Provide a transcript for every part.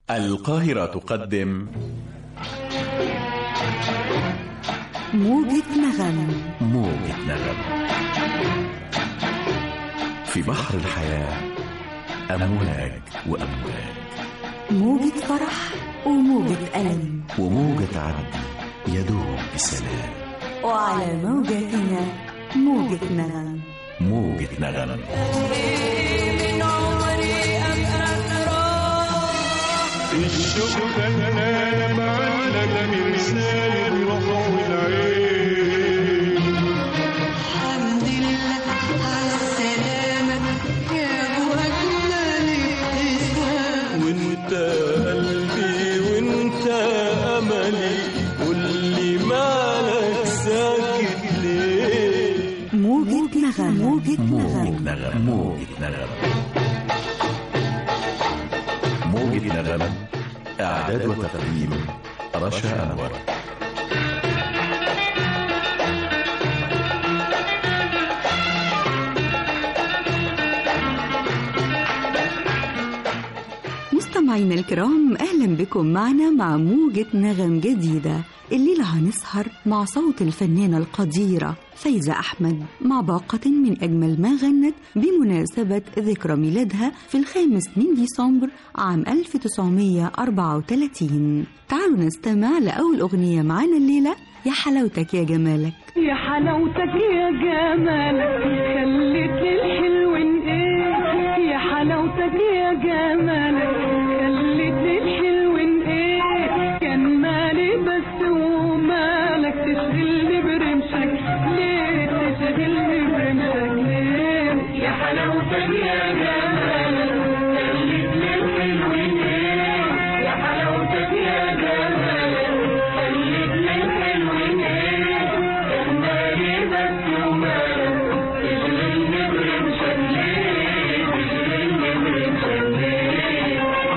القاهرة تقدم موجة نغم موجة نغم في بحر الحياة أمواج وأمواج موجة فرح وموجة ألم وموجة عدل يدوب بسلام وعلى موجتنا موجة نغم موجة نغم الشوق فنان معلق مرسال الروح والعين الحمد لله على السلامة يا أبو أجمل ابتسام وانت قلبي وانت املي قولي مالك ساكت ليه موجة نغم موجة موجة نغم نغم موجة نغم موجة نغم إعداد وتقديم رشا أنور مستمعينا الكرام أهلا بكم معنا مع موجة نغم جديدة الليلة هنسهر مع صوت الفنانة القديرة فايزة أحمد مع باقة من أجمل ما غنت بمناسبة ذكرى ميلادها في الخامس من ديسمبر عام 1934 تعالوا نستمع لأول أغنية معانا الليلة يا حلاوتك يا جمالك يا حلاوتك يا جمالك خلتني الحلو ايه يا حلاوتك يا جمالك خلتني الحلو ايه كان مالي بس ومالك تشغلني برمشك ليه تشغلني برمشك ليه يا حلاوتك يا جمالك خلتني الحلو ايه يا حلاوتك يا جمالك خلتني الحلو ايه كان مالي بس ومالك تشغلني برمشك ليه تشغلني برمشك ليه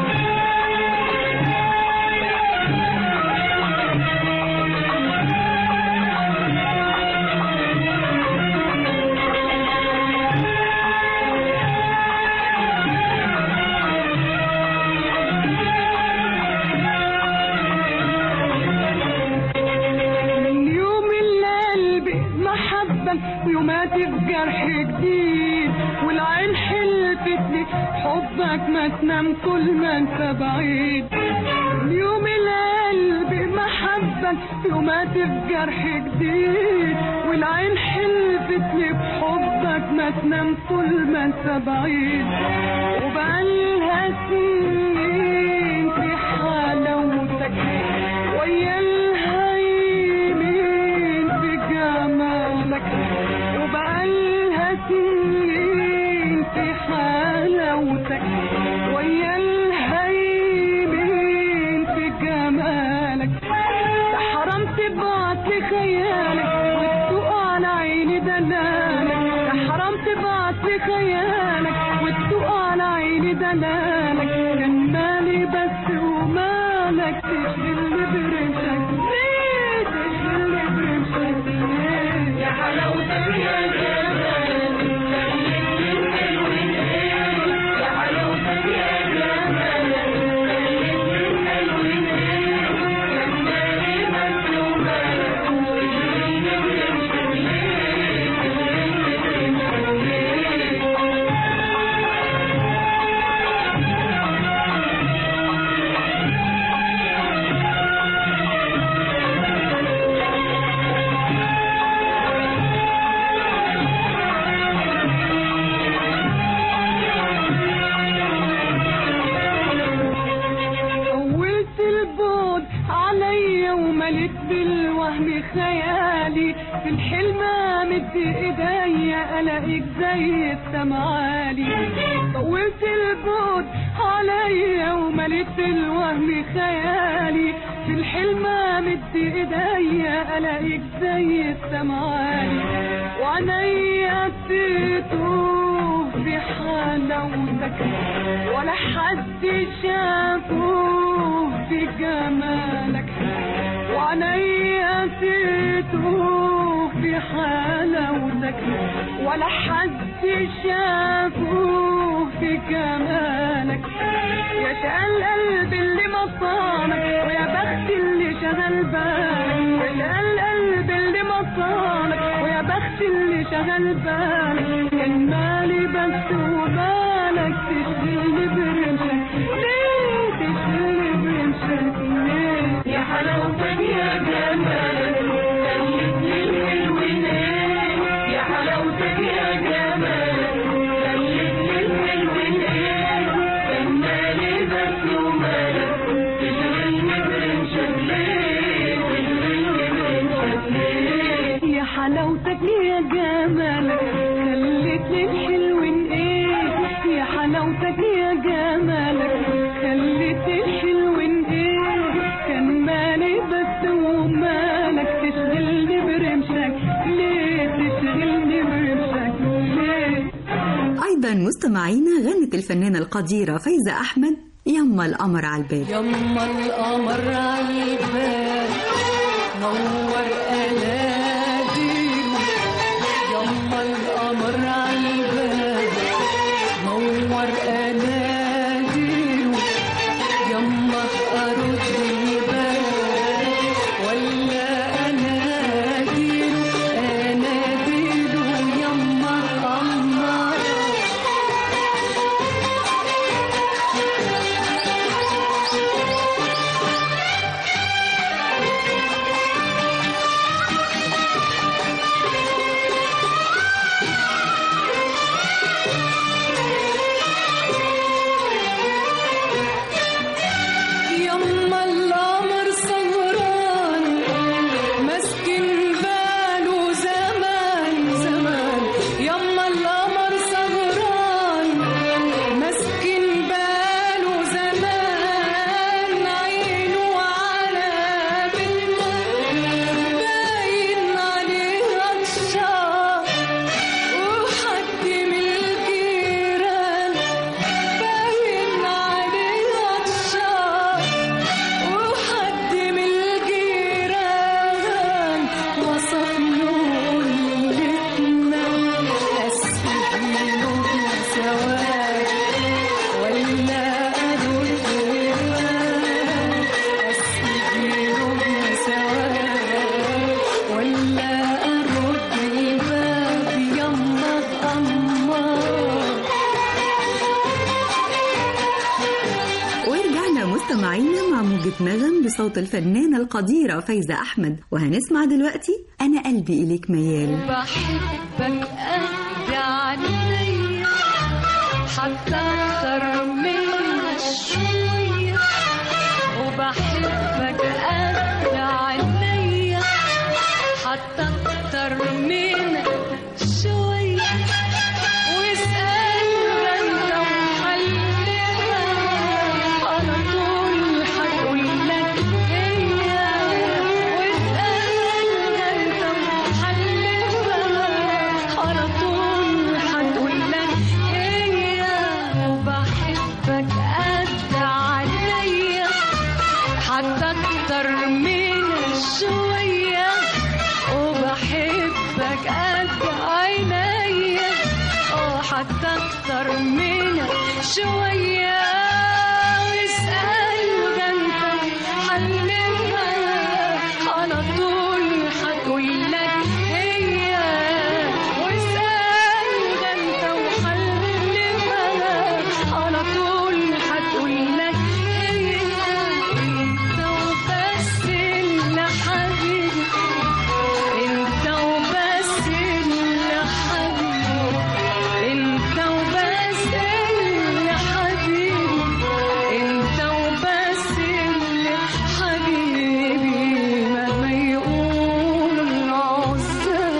من يوم اللي قلبي محبة ويوماتي في جرح جديد والعين حلفتني حبك ما تنام كل ما انت بعيد من يوم اللي قلبي محبة ويوماتي في جرح جديد والعين حلفتني بحبك ما تنام كل ما انت بعيد وبقالها سنين في حلاوتك ويا الهيمين في جمالك وبقالها سنين في حلاوتك ويا الهيمين في جمالك ده حرام تبعت لي خيالك وتسوق على عيني دلالك ده حرام تبعت لي خيالك وتسوق على عيني دلالك كان مالي بس ومالك تشغلني برمشك ليه تشغلني برمشك ليه يا حلاوتك يا جمال خليتني الحلو ايه يا حلاوتك يا جمال خليتني الحلو ايه كان مالي بس ومالك تشغلني برمشك ليه تشغلني برمشك ليه طولت البعد عليا ومليت بالوهم خيالي في الحلم مد ايديا الاقيك زي السمعالي طولت البعد عليا ومليت بالوهم خيالي في الحلم مد ايديا الاقيك زي السمعالي وعينيا تتوه في حلاوتك ولا حد شافوه في جمالك وعينيا تتوه في حلاوتك ولا حد شافوه في جمالك يا شقى القلب اللي غلبان كان مالي بس ومالك تشغلني برمشك ليه تشغلني برمشك ليه يا حلاوتك يا جمالك خلتني الحلو ليه يا حلاوتك يا جمالك خلتني الحلو ليه كان مالي بس ومالك تشغلني برمشك ليه تشغلني برمشك ليه يا حلاوتك يا جمالك خلتني الحلو ايه يا حلاوتك يا جمالك خلتني الحلو ايه كان مالي بس ومالك تشغلني برمشك ليه تشغلني برمشك ليه أيضا مستمعينا غنت الفنانة القديرة فايزة أحمد يما القمر على الباب يما القمر عالباب نور قناديله يما القمر عالباب نور قناديله يما ارد الباب ولا اناديله اناديله يما القمر يما القمر سهران مسكن باله زمان زمان يما القمر سهران مسكن باله زمان عينه على بنته باين عليها الشعر وحد من الجيران باين عليها الشعر وحد من الجيران وصف له ليلتنا أسجله سواد ولا أرد أسجله سواد ولا أرد الباب يما القمر ورجعنا مستمعينا مع موجة نغم بصوت الفنانة القديرة فايزة أحمد وهنسمع دلوقتي أنا قلبي إليك ميال بحبك قد عينيا حتى اكتر من شوية وبحبك قد عينيا حتى اكتر من شوية واسأل انت وحلها على طول هقول لك هي واسأل انت وحلها على طول هقول لك هي وبحبك قد عينيا حتى اكتر من شوية وبحبك قد عينيا اه حتى اكتر من شوية واسأل ده انت حلمها على طول هتقول لك هي واسأل ده انت وحلمها على طول هتقول لك هي انت وبس اللي حبيبي انت وبس اللي حبيبي انت وبس اللي حبيبي انت وبس اللي حبيبي مهما يقول العزاب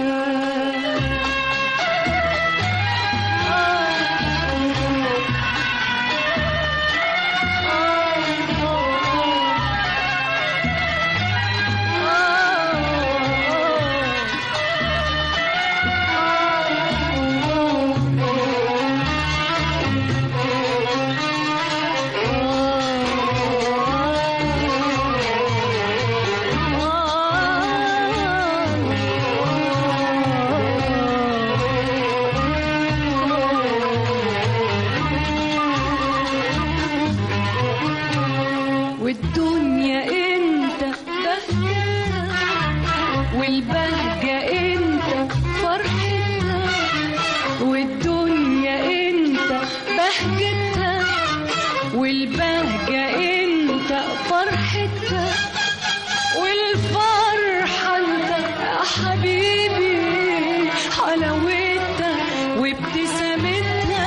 والدنيا انت بهجة والبهجة انت فرحتي والبهجة انت فرحتها والفرحة انت يا حبيبي حلاوتها وابتسامتها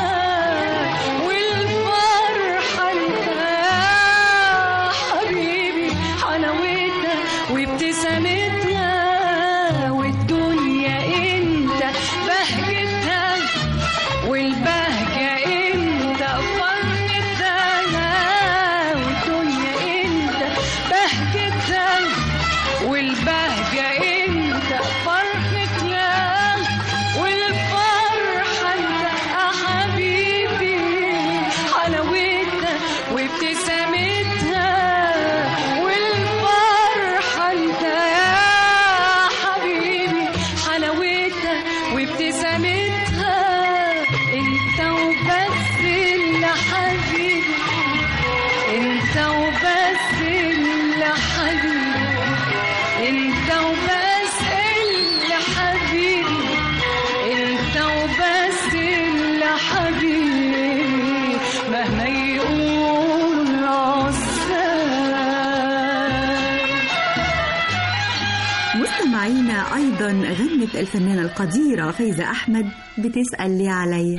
والفرحة انت يا حبيبي حلاوتها وابتسامتها والدنيا انت بهجتها والبهجة انت فرحتها والدنيا انت بهجتها والبهجة انت فرحتها والفرحة انت يا حبيبي حلاوتها وابتسامتها والفرحة انت يا حبيبي حلاوتها وابتسامتها انت وبس اللي حبيبي انت وبس اللي حبيبي انت وبس اللي حبيبي انت وبس اللي حبيبي مهما يقول العزاب مستمعينا أيضا غنت الفنانة القديرة فايزة أحمد بتسأل لي عليا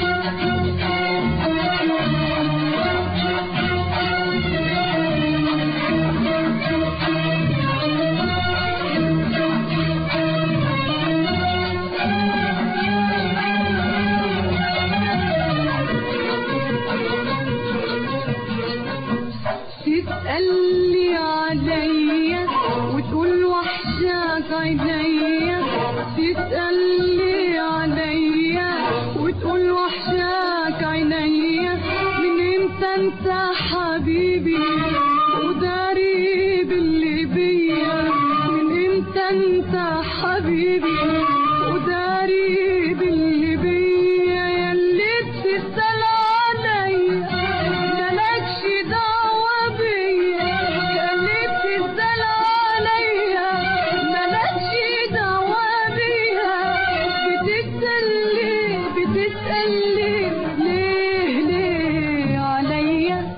تسألني عليا وتقول وحشاك عينيا تسألني عليا وتقول وحشاك عينيا من امتى انت حبيبي وداري باللي بيا من امتى انت حبيبي وداري باللي بيا ياللي بتسأل عليا مالكش دعوة بيا ياللي بتسأل عليا مالكش دعوة بيا بتسأل ليه بتسأل ليه ليه ليه عليا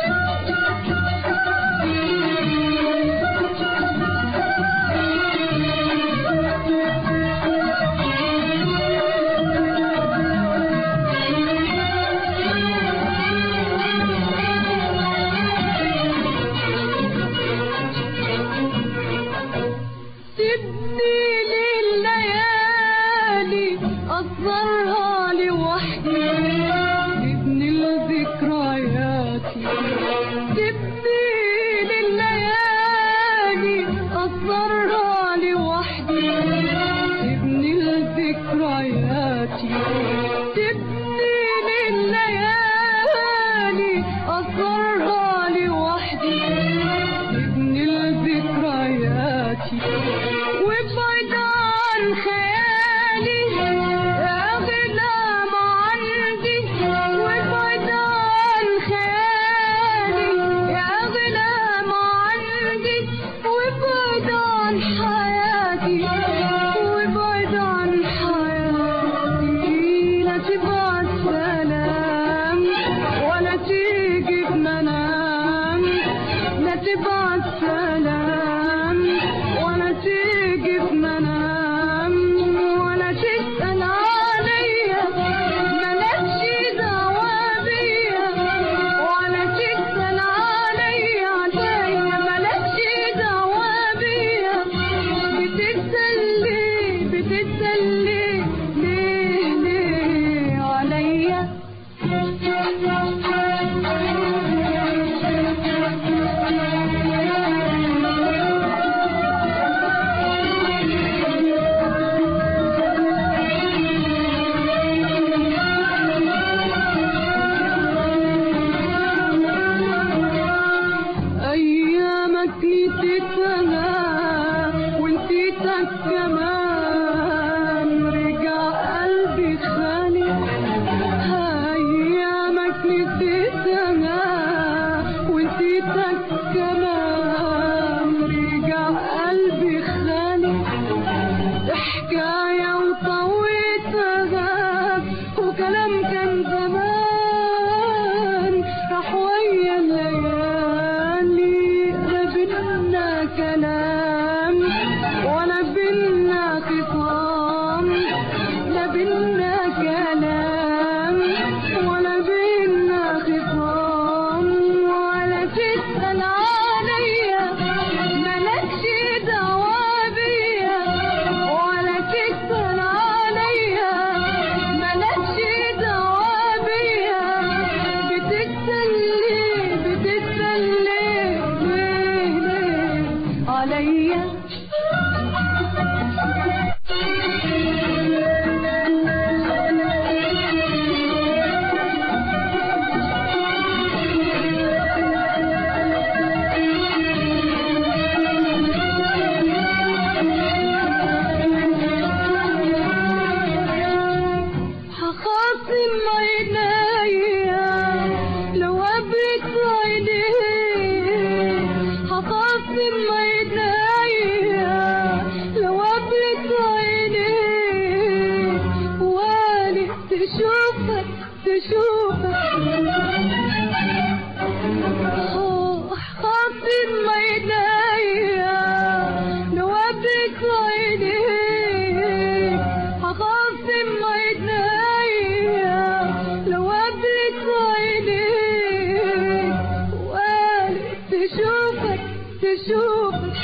سيبني لليالي أصغرها لوحدي سيبني لذكرياتي سيبني لليالي أصغرها لوحدي سيبني لذكرياتي سيبني لليالي أصغرها لوحدي سيبني لذكرياتي وابعد عن خيالي اغلى ما عندي وابعد عن خيالي اغلى ما عندي وابعد عن حياتي وابعد عن حياتي لا تبعت سلام ولا تيجي بمنام لا تبعت سلام ولا تيجي بمنام ولا تسأل عليا مالكش دعوة بيا ولا تسأل عليا عليا مالكش دعوة بيا بتسأل ليه بتسأل ليه ليه ليه عليا أيامك نسيتها ونسيتك كمان رجع قلبي خالي أيامك نسيتها ونسيتك كمان رجع قلبي خالي حكاية وطويتها وكلام كان زمان راح ويا الليالي عليا هخاصم عينيا لو قابلت عينيه هخاصم عينيا لو قابلت عينيه والي تشوفك تشوفك خاصم عينيا لو قابلت عينيه هخاصم عينيا لو قابلت عينيه والي تشوفك تشوفك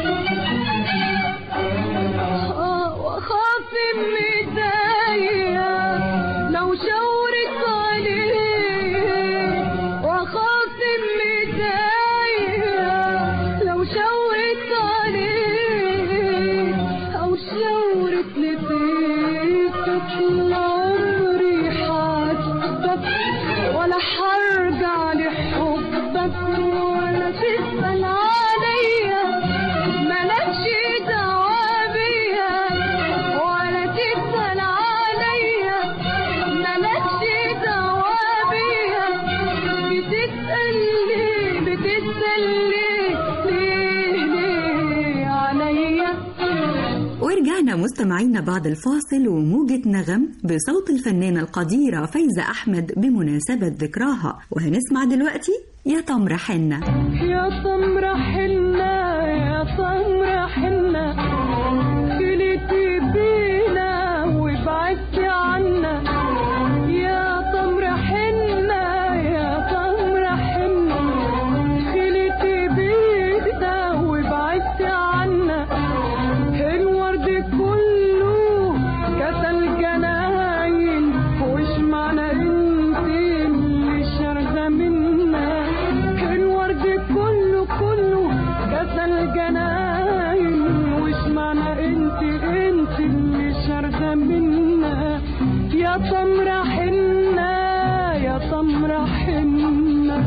وخاصم ايديا لو شاورت عليه وخاصم ايديا لو شاورت عليه او شاورت لبيتك عمري حاسبك ولا حرجع لحبك ولا تسأل عليا مالكش دعوة بيا ولا تسأل عليا مالكش دعوة بيا بتسأل ليه بتسأل ليه ليه ليه عليا ورجعنا مستمعينا بعد الفاصل وموجة نغم بصوت الفنانة القديرة فايزة أحمد بمناسبة ذكراها وهنسمع دلوقتي يا تمر حنة يا سمرة حنة يا سمرة حنة خليتي بينا وبعدتي عنا يا سمرة حنة يا سمرة حنة خليتي بينا وبعدتي عنا الورد كله كتل جناين وش معنى انت اللي شارده منا الورد كله كله كتل جناين وش معنى انت انت اللي شارده منا يا تمرة حنة يا تمرة حنة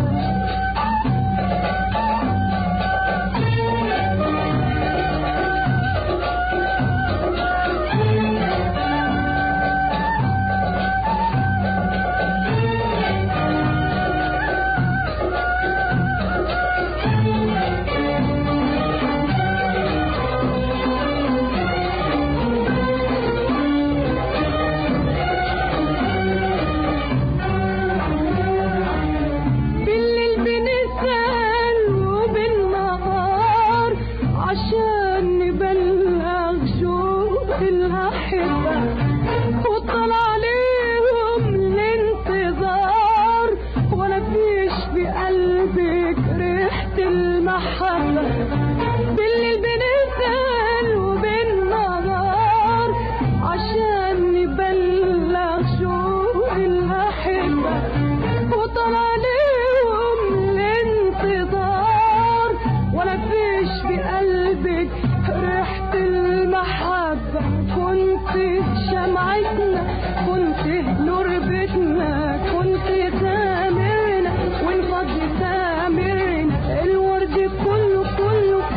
بالليل بنسأل وبالنهار عشان نبلغ شوق الأحبة وطلع عليهم الانتظار ولا فيش في قلبك ريحة المحبة بالليل بنسأل وبالنهار عشان نبلغ شوق الأحبة وطلع عليهم الانتظار ولا فيش في قلبك ريحة المحبة كنت شمعتنا كنت نور بيتنا كنت سامرنا والفضل سامرنا الورد كله كله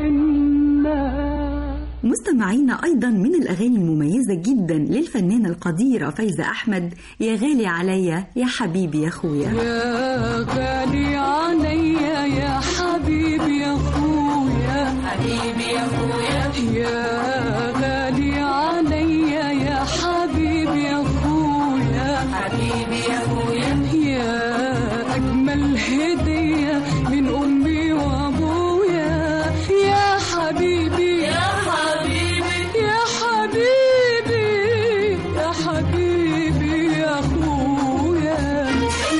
بينا مستمعينا أيضا من الأغاني المميزة جدا للفنانة القديرة فايزة أحمد يا غالي عليا يا حبيبي يا أخويا يا غالي عليا يا حبيبي يا اخويا حبيبي يا اخويا يا غالي عليا يا حبيبي يا اخويا حبيبي يا اخويا يا اجمل هديه من امي وابويا يا حبيبي يا حبيبي يا حبيبي يا حبيبي يا اخويا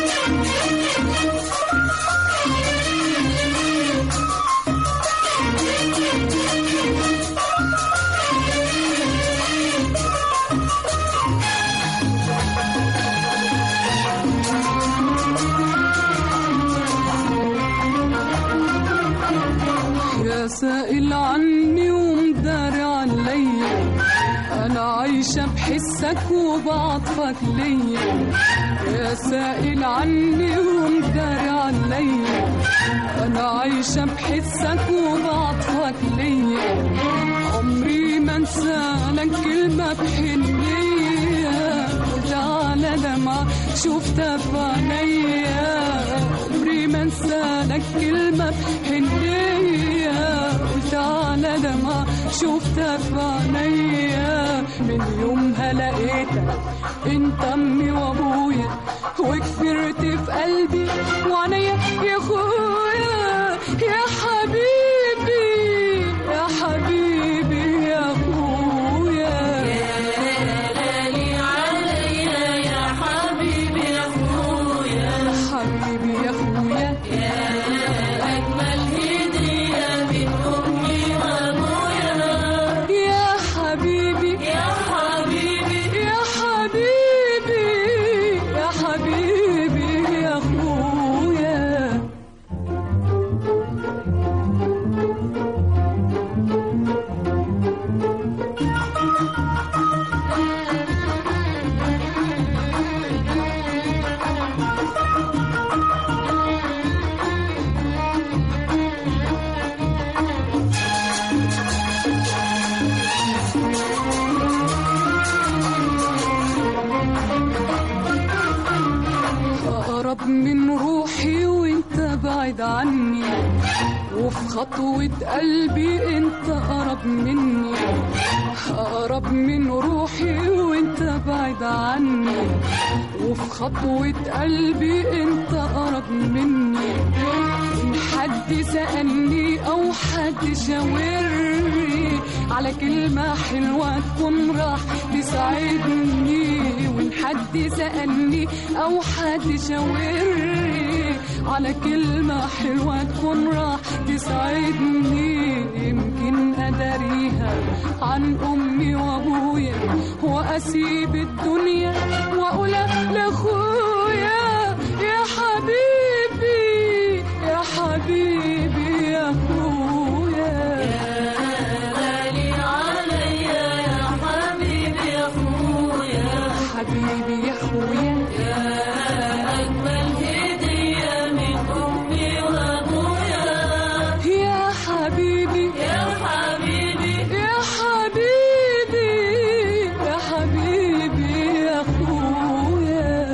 يا سائل عني ومدار عليا انا عايشه بحسك وبعطفك ليا يا سائل عني ومدار عليا انا عايشه بحسك وبعطفك ليا عمري ما انسى لك كلمه بحنيه قلت على دمعه شفتها في عينيا عمري ما انسى لك كلمه بحنيه قلت على دمعه شفتها في عينيا من يومها لقيتك انت امي وابويا وكبرت في قلبي وعينيا يا اخويا يا حبيبي يا حبيبي يا اخويا حبيبي يا اخويا يا حبيبي يا حبيبي يا حبيبي يا حبيبي يا اخويا أقرب من روحي وانت بعيد عني وفي خطوة قلبي انت أقرب مني أقرب من روحي وانت بعيد عني وفي خطوة قلبي انت أقرب مني إن حد سألني أو حد شاورني على كلمة حلوة تكون راح تساعدني وإن حد سألني أو حد شاورني على كلمة حلوة تكون راح تساعدني يمكن أداريها عن أمي وأبويا وأسيب الدنيا وأقول لأخويا يا حبيبي يا حبيبي يا أخويا حبيبي يا اخويا يا حبيبي يا حبيبي يا حبيبي يا حبيبي يا اخويا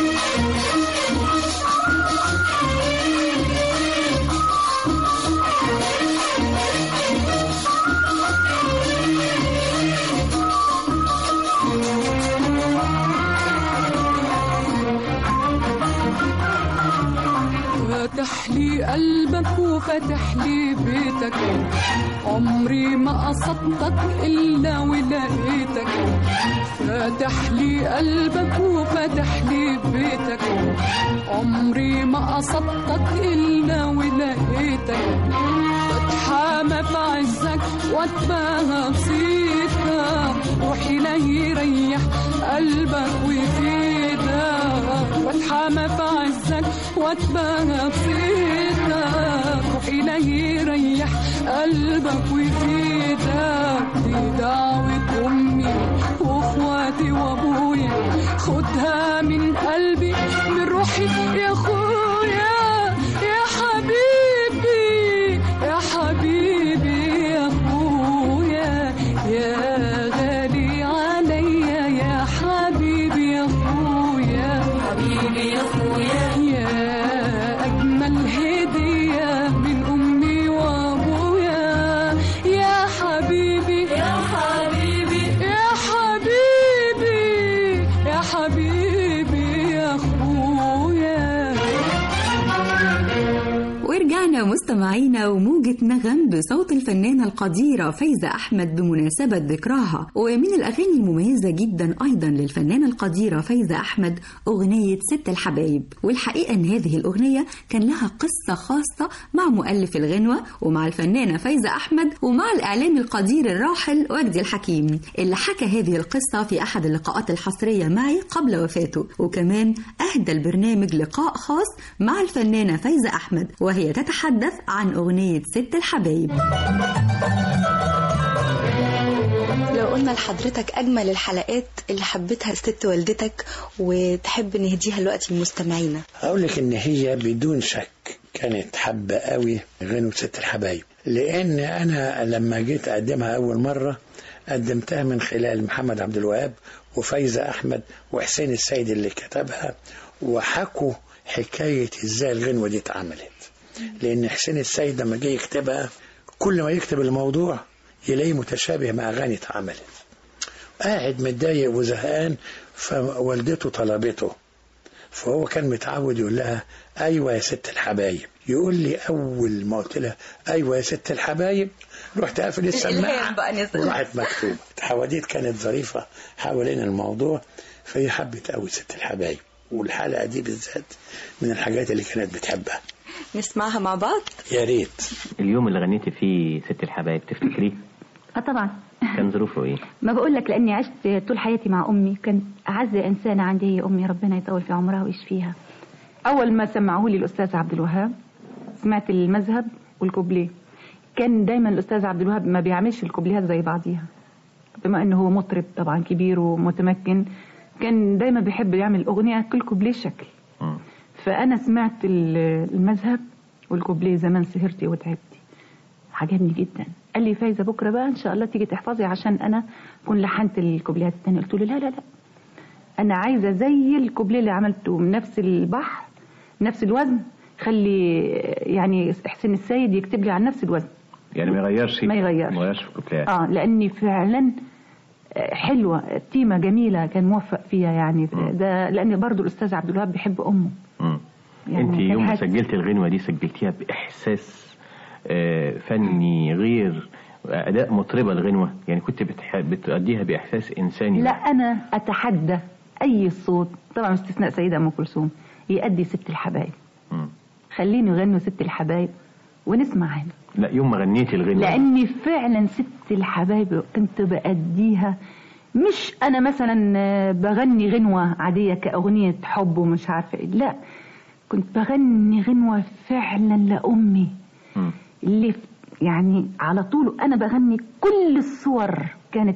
فاتح لي قلبك وفتح لي بيتك عمري ما قصدتك إلا ولقيتك فاتح لي قلبك وفتح لي بيتك عمري ما قصدتك إلا ولقيتك بتحامى في عزك واتباهى بصيتك روحي لا يريح قلبك ويفيدك واتحامى في عزك واتباهى بصيتك روحي لا يريح قلبك ويفيدك دي دعوة أمي وإخواتي وأبويا خدها من قلبي من روحي يا أخويا يا حبيبي يا حبيبي مستمعينا وموجة نغم بصوت الفنانة القديرة فايزة أحمد بمناسبة ذكراها ومن الأغاني المميزة جدا أيضا للفنانة القديرة فايزة أحمد أغنية ست الحبايب والحقيقة أن هذه الأغنية كان لها قصة خاصة مع مؤلف الغنوة ومع الفنانة فايزة أحمد ومع الإعلامي القدير الراحل وجدي الحكيم اللي حكى هذه القصة في أحد اللقاءات الحصرية معي قبل وفاته وكمان أهدى البرنامج لقاء خاص مع الفنانة فايزة أحمد وهي تتحدث عن أغنية ست الحبايب لو قلنا لحضرتك أجمل الحلقات اللي حبتها ست والدتك وتحب نهديها دلوقتي لمستمعينا هقول لك ان هي بدون شك كانت حابه قوي غنوة ست الحبايب لان انا لما جيت اقدمها اول مره قدمتها من خلال محمد عبد الوهاب وفايزه احمد وحسين السيد اللي كتبها وحكوا حكايه ازاي الغنوه دي اتعملت لان حسين السيد لما جه يكتبها كل ما يكتب الموضوع يلاقيه متشابه مع اغاني اتعملت قاعد متضايق وزهقان فوالدته طلبته فهو كان متعود يقول لها ايوه يا ست الحبايب يقول لي اول ما قلت لها ايوه يا ست الحبايب رحت قافل السماعه بقى نزل. وراحت مكتوبه الحواديت كانت ظريفه حوالين الموضوع فهي حبت قوي ست الحبايب والحلقه دي بالذات من الحاجات اللي كانت بتحبها نسمعها مع بعض يا ريت اليوم اللي غنيتي فيه ست الحبايب تفتكريه اه طبعا كان ظروفه ايه ما بقول لك لاني عشت طول حياتي مع امي كانت اعز انسانه عندي هي امي ربنا يطول في عمرها ويشفيها اول ما سمعوه لي الاستاذ عبد الوهاب سمعت المذهب والكوبليه كان دايما الاستاذ عبد الوهاب ما بيعملش الكوبليهات زي بعضيها بما انه هو مطرب طبعا كبير ومتمكن كان دايما بيحب يعمل اغنيه كل كوبليه شكل مم. فانا سمعت ال- المذهب والكوبليه زمان سهرتي وتعبتي عجبني جدا قال لي فايزه بكره بقى ان شاء الله تيجي تحفظي عشان انا اكون لحنت الكوبليهات الثانيه قلت له لا لا لا انا عايزه زي الكوبليه اللي عملته من نفس البحر نفس الوزن خلي يعني حسين السيد يكتب لي عن نفس الوزن يعني ما يغيرش ما يغيرش. ما يغيرش في الكوبليهات اه لاني فعلا آه، حلوه تيمه جميله كان موفق فيها يعني ده لان برضو الاستاذ عبد الوهاب بيحب امه مم. يعني انت كان يوم ما حاجة- سجلت الغنوه دي سجلتيها باحساس آه، فني غير اداء مطربه الغنوه يعني كنت بتح... بتؤديها باحساس انساني لا انا اتحدى اي صوت طبعا باستثناء سيده ام كلثوم يأدي ست الحبايب مم. خليني يغنوا ست الحبايب ونسمع هنا لا يوم ما غنيتي الغنوه لاني فعلا ست الحبايب كنت بأديها مش انا مثلا آه، بغني غنوه عاديه كاغنيه حب ومش عارفه ايه لا كنت بغني غنوه فعلا لامي مم. اللي ف- يعني على طول انا بغني كل الصور كانت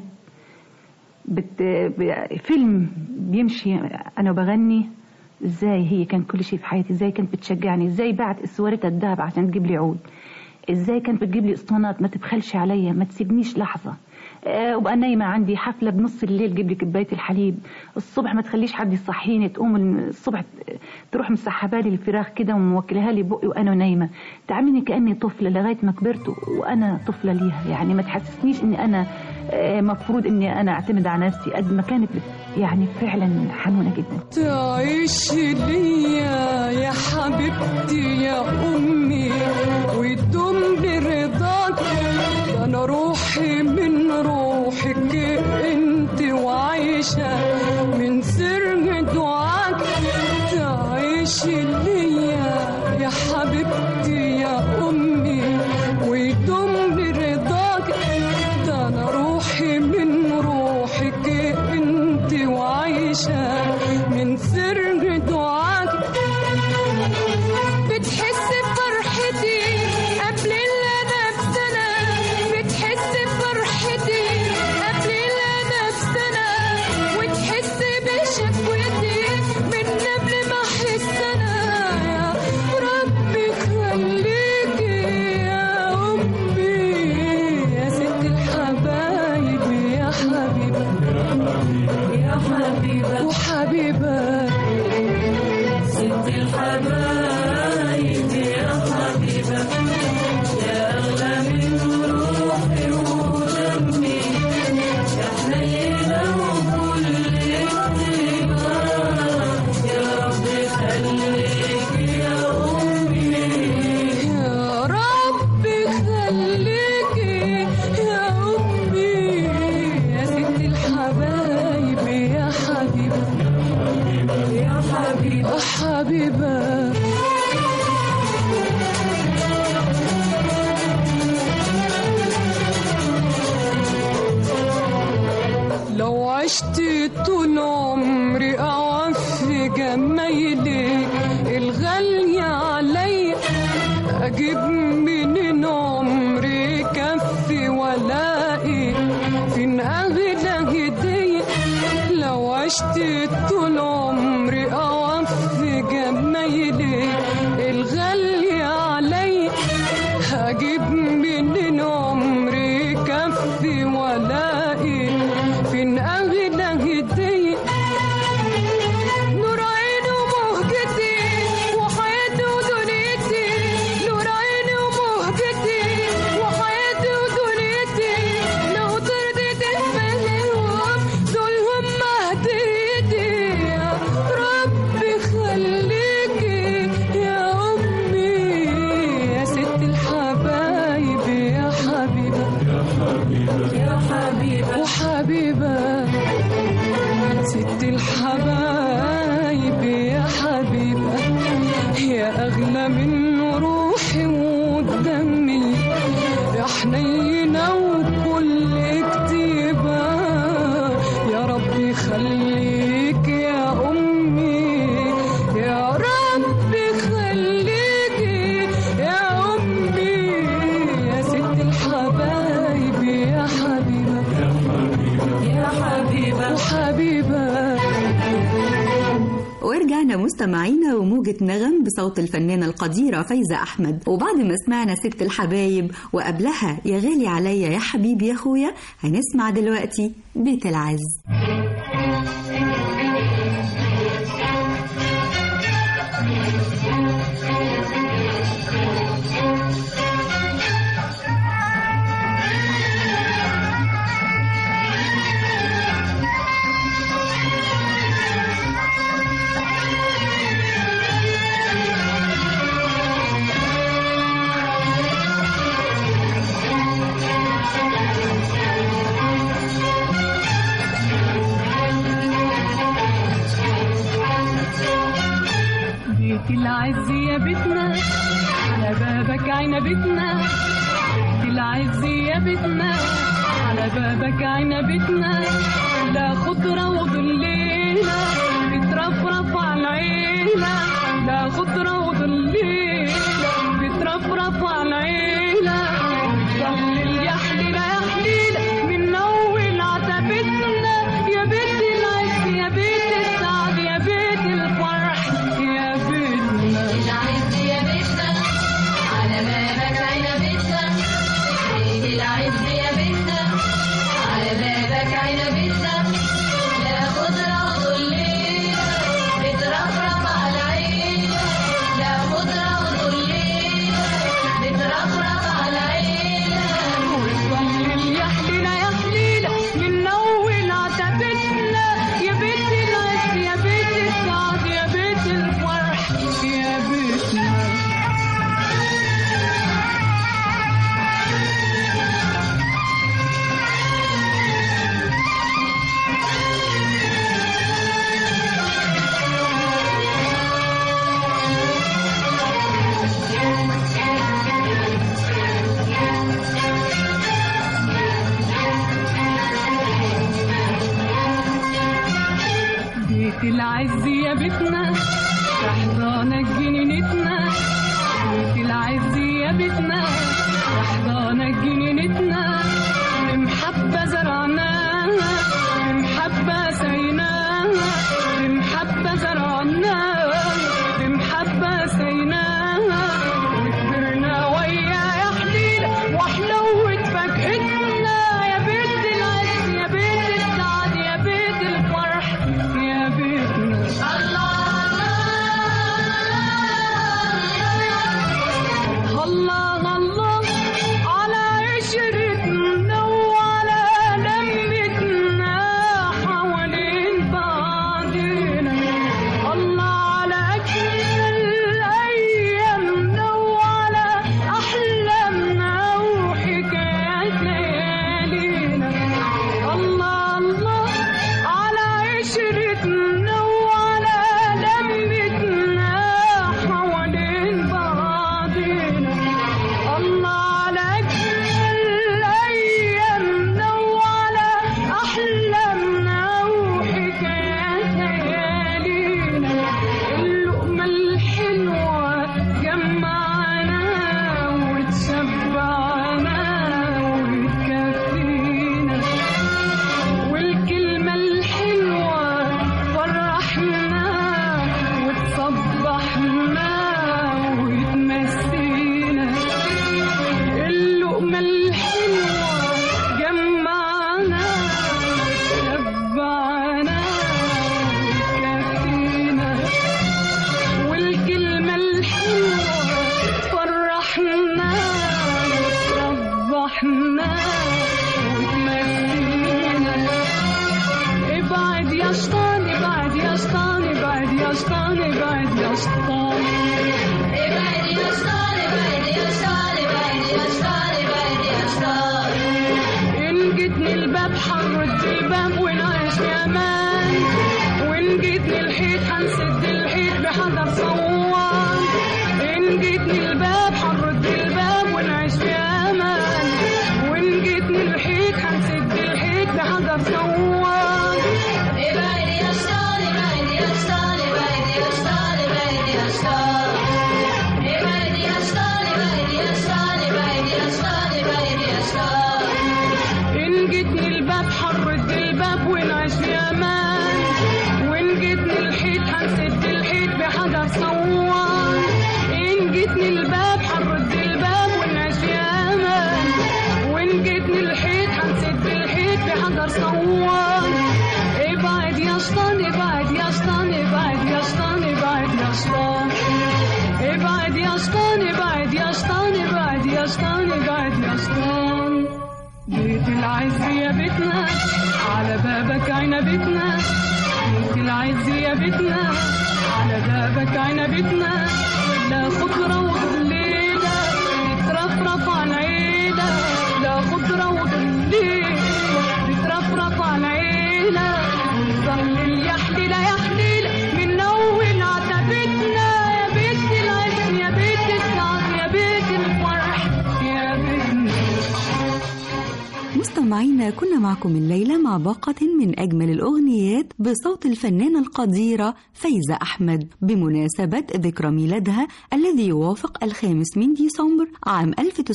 بت... ب- فيلم بيمشي انا بغني ازاي هي كان كل شيء في حياتي ازاي كانت بتشجعني ازاي بعت اسوارتها الذهب عشان تجيب لي عود ازاي كانت بتجيب لي اسطوانات ما تبخلش عليا ما تسيبنيش لحظه أه وبقى نايمه عندي حفله بنص الليل جيب لي كوبايه الحليب الصبح ما تخليش حد يصحيني تقوم الصبح ت- تروح مسحبه لي الفراخ كده وموكلها لي بقي وانا نايمه تعاملني كاني طفله لغايه ما كبرت وانا طفله ليها يعني ما تحسسنيش اني انا آه، مفروض اني انا اعتمد على نفسي قد ما كانت بت- يعني فعلا حنونه جدا تعيش ليا يا حبيبتي يا أمي وتدوم برضاك ده أنا روحي من روحك أنت وعايشة من سر دعاك تعيش ليا يا حبيبتي يا أمي وتدوم برضاك ده أنا روحي من روحك أنت وعايشة من سر دعاك بتحس بفرحتي قبل اللي أنا بسنة بتحس بفرحتي قبل اللي أنا بسنة عشت طول عمري أقف في جمايلي الغالي علي هجيب منين عمري كفي ولاقي فين أغلى هدية نور عيني ومهجتي وحياتي ودنيتي نور عيني ومهجتي وحياتي ودنيتي لو ترضيت تفهمهم دول هم هديتي يا ربي خليكي يا أمي يا ست الحبايب يا حبيبة يا حبيبة وحبيبة ست الحبايب يا حبيبة يا أغلى من روحي ودمي يا حنينة وكل كتيبة يا ربي خليك يا أمي يا ربي خليك يا أمي يا ست الحبايب يا حبيبة يا حبيبة وحبيبة ورجعنا مستمعينا وموجة نغم بصوت الفنانة القديرة فايزة أحمد وبعد ما سمعنا ست الحبايب وقبلها يا غالي عليا يا حبيبي يا أخويا هنسمع دلوقتي بيت العز بيت العز يا بيتنا على بابك عنبتنا بيت العز يا بيتنا على بابك عنبتنا لا خضرة وظليلة بترفرف على العيلة لا خضرة وظليلة بترفرف على العيلة ضلل يا حليلة يا حليلة من أول عتبتنا يا بيت العز يا بيت السعد يا بيت الفرح يا بيتنا العز يا بيتنا على بابك عنبتنا بيت العز يا بيتنا على بابك عنبتنا لا خضرة وظليلة بترفرف على العين لا خضرة وظليلة بترفرف على العين وتضلل يا حليلة يا حليلة من أول عتبتنا يا بيت العز يا بيت السعد يا بيت الفرح يا بيتنا بيت العز يا بيتنا رحضانك جنينتنا بيت العز يا بيتنا رحضانك جنينتنا بمحبة زرعناها بمحبة سيناها بمحبة زرعناها بمحبة سيناها وكبرنا ويا يا حليلة وحلوت فجأتنا يا بيت العز يا بيت السعد يا بيت الفرح يا بيتنا الله الناس وتمثلنا ابعد يا شيطان ابعد يا شيطان ابعد يا شيطان ابعد يا شيطان ابعد يا شيطان ابعد يا شيطان ابعد يا شيطان ابعد يا شيطان إن جيتني الباب حرد الباب ونعيش في أمان وإن جيتني الحيط هنسد الحيط بحجر صوان إن جيتني الباب حرد الباب ونعيش في أمان وإن جيتني الحيط هنسد الحيط بحجر صوان ابعد يا شيطان ابعد يا شيطان ابعد يا شيطان ابعد يا شيطان ابعد يا شيطان ابعد يا شيطان ابعد يا شيطان ابعد يا شيطان إن جيتني الباب حرد الباب ونعيش في أمان وإن جيتني الحيط هنسد الحيط بحجر صوان إن جيتني الباب حرد الباب ونعيش في أمان وإن جيتني الحيط هنسد الحيط بحجر صوان ابعد يا شيطان ابعد يا شيطان ابعد يا شيطان ابعد يا شيطان ابعد يا شيطان ابعد يا شيطان ابعد يا شيطان ابعد يا شيطان بيت العز يا بيتنا على بابك عنبتنا بيت العز يا بيتنا على بابك عنبتنا لا خضرة وظليلة بترفرف عن عيلة لا خضرة وظليلة بترفرف عن عيلة ظل يا حليلة يا حليلة من أول عتبتنا يا بيت العز يا بيت السعد يا بيت الفرح يا بيتنا مستمعينا كنا معكم الليلة مع باقة من أجمل الأغنيات بصوت الفنانة القديرة فايزة أحمد بمناسبة ذكرى ميلادها الذي يوافق الخامس من ديسمبر عام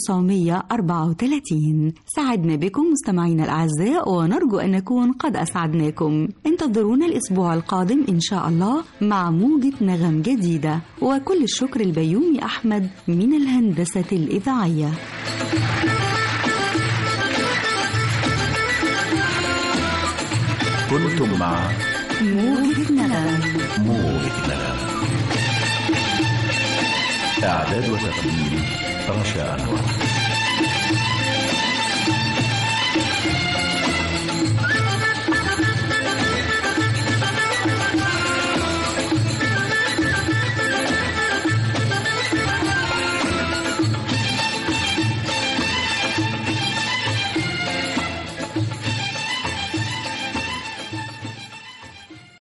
1934 سعدنا بكم مستمعينا الأعزاء ونرجو أن نكون قد أسعدناكم انتظرونا الأسبوع القادم إن شاء الله مع موجة نغم جديدة وكل الشكر البيومي أحمد من الهندسة الإذاعية كنتم مع موجة نغم موجة نغم إعداد وتقديم رشا أنور